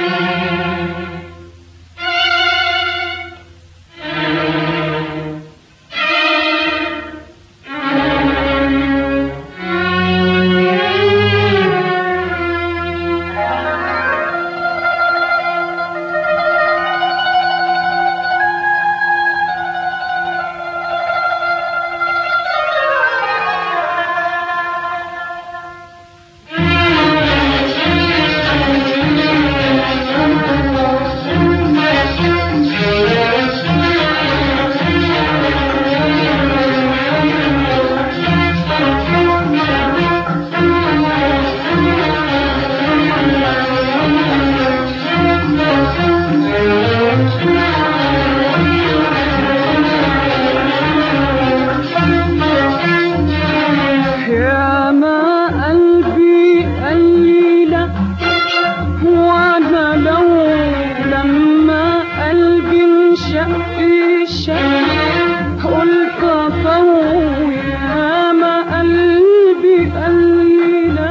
يا ما قلبي قال لي لا وانا لو لما قلبي انشق شق قلت اطول يا ما قلبي قال لي لا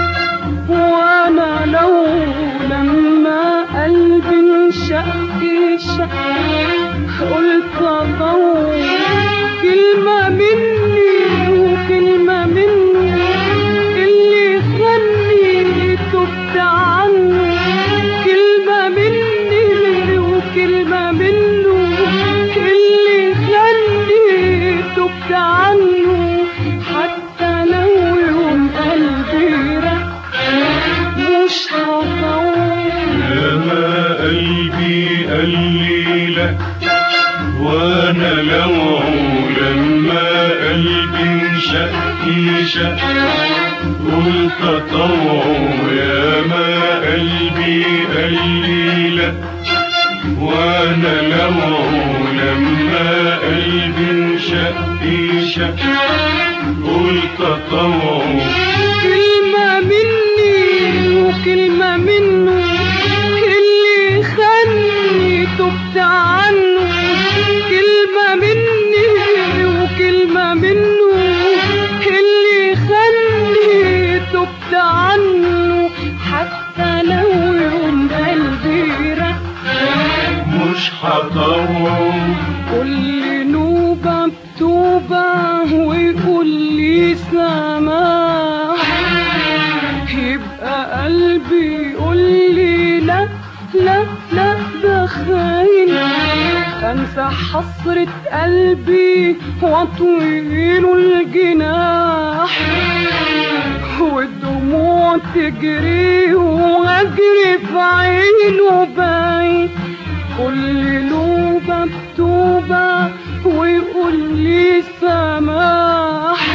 وانا لو لما قلبي انشق شق قلت اطول كلمة مني وكلمة مني اللي خلني تبت عنه كلمة مني وكلمة منه اللي خلني تبت عنه حتى لو يوم قلبي رق مش هطول يا ما قلبي قال لي لا وانا لو لما قلبي انشق شق قلت طوع يا ما قلبي قال لي لا وانا لو لما قلبي انشق شق قلت طوع كلمة مني وكلمة منه اللي خلني تبت عنه كلمة مني وكلمة منه اللي خلني تبت عنه حتى لو يوم قلبي رق مش هطول كل نوبة بتوبة ويقول لي سماح يبقى قلبي يقول لي لا لا لا ده خاين انسى حسرة قلبي واطويله الجناح والدموع تجري واجري في عينه باين كل نوبة بتوبة ويقول لي سماح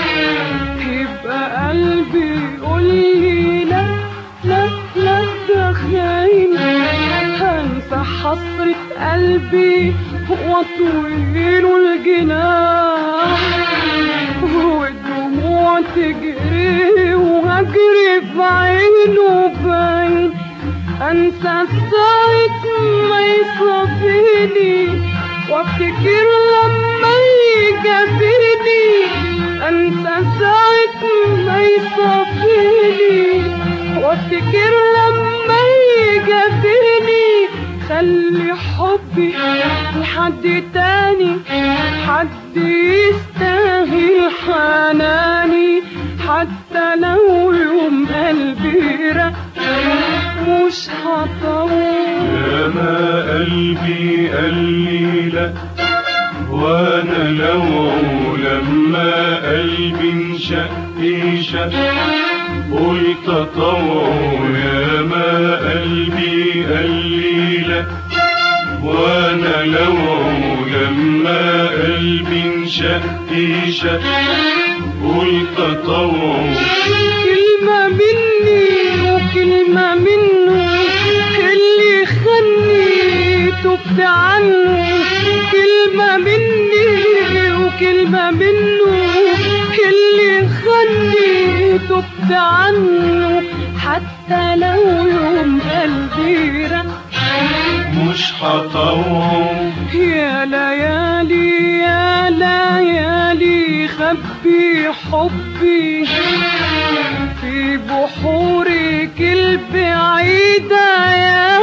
يبقى قلبي يقول لي لا لا لا ده خاين هنسى حسرة قلبي واطويله الجناح والدموع تجري وهجري في عينه باين انسى ساعة ما يصافيني وافتكر لما يجابرني انسى ساعة ما يصافيني وافتكر لما يجابرني خلي حبي لحد تاني حد يستاهل حناني حتى لو يوم قلبي رق مش هطول يا ما قلبي قال لي لا وانا لو لما قلبي انشق شق قلت طوع يا ما قلبي قال لي لا وانا لو لما قلبي انشق شق قلت طوع كلمة مني وكلمة منه اللي خلني تبت عنه كلمة مني وكلمة منه اللي خلني تبت عنه حتى لو يوم قلبي رق مش هطوع يا ليالي يا ليالي خبي حبي في بحورك البعيدة يا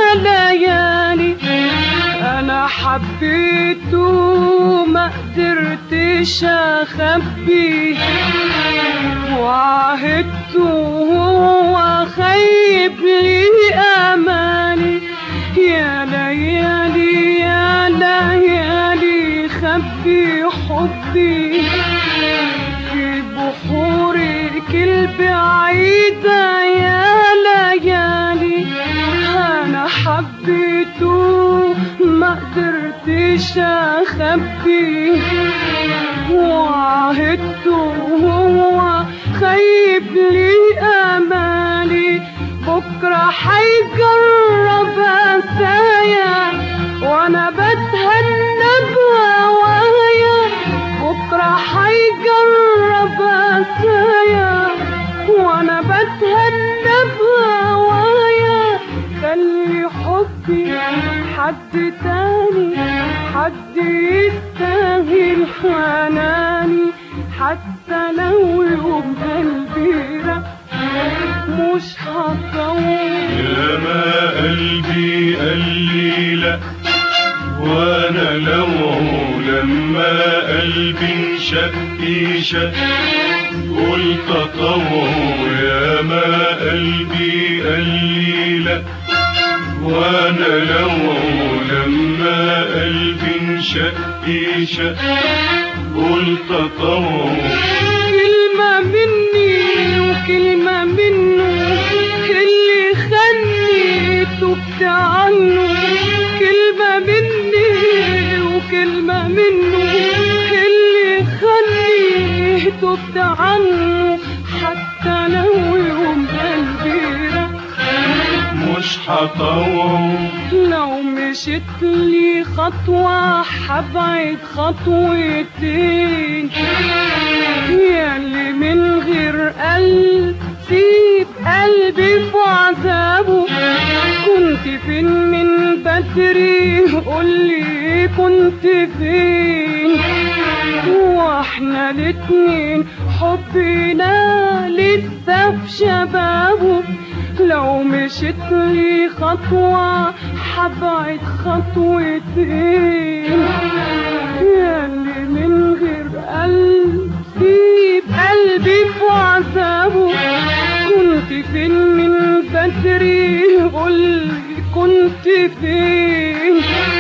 حبيته ما قدرتش اخبيه وعهدته وهو خيب لي اماني يا ليالي يا ليالي خبي حبي في بحورك البعيدة يا ليالي أنا حبيته ما قدرتش أخبي وعهدته وهو خيب لي أمالي بكرة حيجرب أسايا وأنا بتهنى بهوايا بكرة حيجرب أسايا وأنا بتهنى بهوايا خلي حبي حد تاني حد يستاهل حناني حتى لو يوم قلبي رق مش هطول يا ما قلبي قال لي لا وانا لو لما قلبي انشق شق قلت اطوع يا ما قلبي قال لي لا وانا لو لما قلبي انشق شق قلت اطوع كلمة مني وكلمة منه اللي خلني تبت عنه كلمة مني وكلمة منه اللي خلني تبت عنه حتى لو يوم قلبي رق مش هطوع لو مشيت لي خطوة حبعد خطوتين ياللي من غير قلب سيب قلبي في عذابه كنت فين من بدري قولي كنت فين واحنا الاتنين حبنا لسه في شبابه لو مشيت لي خطوة حبعد خطوتين ياللي من غير قلب سيب قلبي في عذابه كنت فين من بدري قولي كنت فين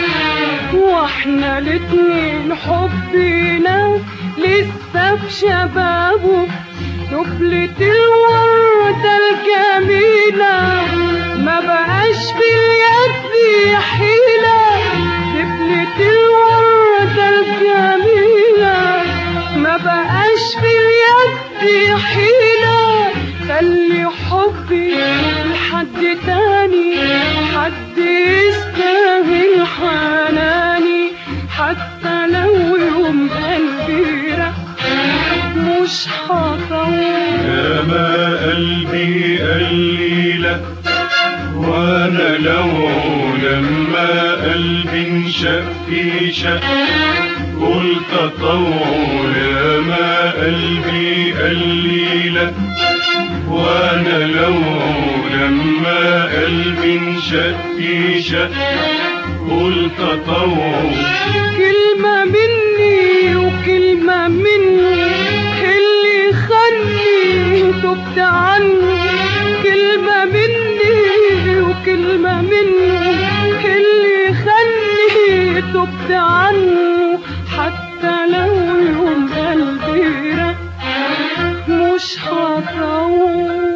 واحنا الاتنين حبنا لسه في شبابه دبلة الوردة الجميلة ما بقاش في اليد حيلة دبلة الوردة الجميلة ما بقاش في اليد حيلة خلي حبي لحد تاني حد يستاهل حناني حتى لو يوم قلبي رق مش هطول يا ما قلبي قال لي لا وانا لو لما قلبي انشق في شق قلت اطول يا ما قلبي قال لي لا وانا لو لما قلبي انشق في شق قلت اطول كلمة مني وكلمة منه اللي خلني تبت عنه كلمة مني وكلمة منه اللي خلني تبت عنه حتى لو يوم قلبي رق مش هطول